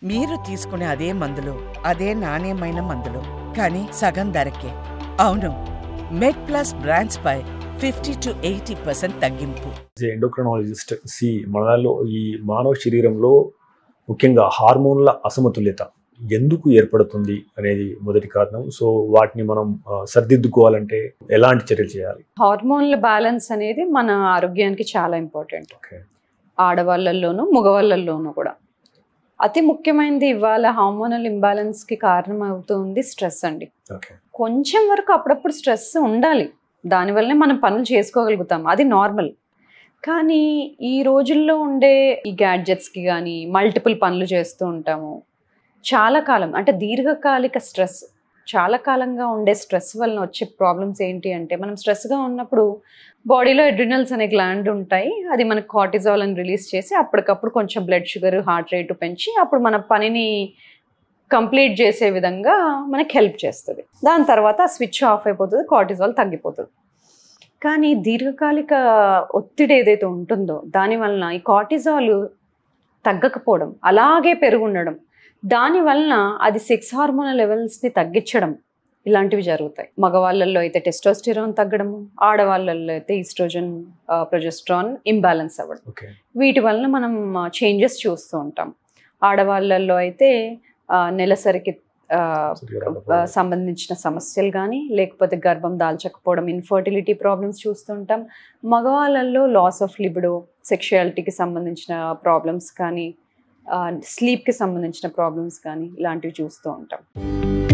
మీరు తీసుకునే అదే మందులు అదే నాణ్యమైన మందులు కానీ సగం ధరకే అవును మెడ్ ప్లస్ బ్రాండ్స్ పై ఫిఫ్టీ టు ఎయిటీ పర్సెంట్ తగ్గింపు ఎండోక్రనాలజిస్ట్ సి మనలో ఈ మానవ శరీరంలో ముఖ్యంగా హార్మోన్ల అసమతుల్యత ఎందుకు ఏర్పడుతుంది అనేది మొదటి కారణం సో వాటిని మనం ఆ, సరిదిద్దుకోవాలంటే ఎలాంటి చర్యలు చేయాలి హార్మోన్ల బ్యాలెన్స్ అనేది మన ఆరోగ్యానికి చాలా ఇంపార్టెంట్ ఓకే ఆడవాళ్ళల్లోనూ మగవాళ్ళల్లోనూ కూడా అతి ముఖ్యమైనది ఇవాళ హార్మోనల్ ఇంబ్యాలెన్స్కి కారణం అవుతుంది స్ట్రెస్ అండి ఓకే కొంచెం వరకు అప్పుడప్పుడు స్ట్రెస్ ఉండాలి దానివల్లనే మనం పనులు చేసుకోగలుగుతాం అది నార్మల్ కానీ ఈ రోజుల్లో ఉండే ఈ గ్యాడ్జెట్స్కి కానీ మల్టిపుల్ పనులు చేస్తూ ఉంటాము చాలా కాలం అంటే దీర్ఘకాలిక స్ట్రెస్ చాలా కాలంగా ఉండే స్ట్రెస్ వలన వచ్చే ప్రాబ్లమ్స్ ఏంటి అంటే మనం స్ట్రెస్గా ఉన్నప్పుడు బాడీలో ఎడ్రినల్స్ అనే గ్లాండ్ ఉంటాయి అది మనకు కార్టిజాల్ అని రిలీజ్ చేసి అప్పటికప్పుడు కొంచెం బ్లడ్ షుగర్ హార్ట్ రేటు పెంచి అప్పుడు మన పనిని కంప్లీట్ చేసే విధంగా మనకి హెల్ప్ చేస్తుంది దాని తర్వాత ఆ స్విచ్ ఆఫ్ అయిపోతుంది కార్టిజాల్ తగ్గిపోతుంది కానీ దీర్ఘకాలిక ఒత్తిడి ఏదైతే ఉంటుందో దానివలన ఈ కార్టిజాల్ తగ్గకపోవడం అలాగే పెరుగుండడం దానివలన అది సెక్స్ హార్మోన్ లెవెల్స్ని తగ్గించడం ఇలాంటివి జరుగుతాయి మగవాళ్ళల్లో అయితే టెస్టోస్టిరాన్ తగ్గడము ఆడవాళ్ళల్లో అయితే ఈస్ట్రోజన్ ప్రొజెస్ట్రాన్ ఇంబ్యాలెన్స్ అవ్వడం ఓకే వీటి వలన మనం చేంజెస్ చూస్తూ ఉంటాం ఆడవాళ్ళల్లో అయితే ఆ, నెలసరికి ఆ, సరిగా ఆ, రాకపోవడం. సంబంధించిన సమస్యలు కానీ లేకపోతే గర్భం దాల్చకపోవడం ఇన్ఫర్టిలిటీ ప్రాబ్లమ్స్ చూస్తుంటాం మగవాళ్ళల్లో లాస్ ఆఫ్ లిబిడో సెక్షువాలిటీకి సంబంధించిన ప్రాబ్లమ్స్ కానీ స్లీప్కి సంబంధించిన ప్రాబ్లమ్స్ కానీ ఇలాంటివి చూస్తూ ఉంటాం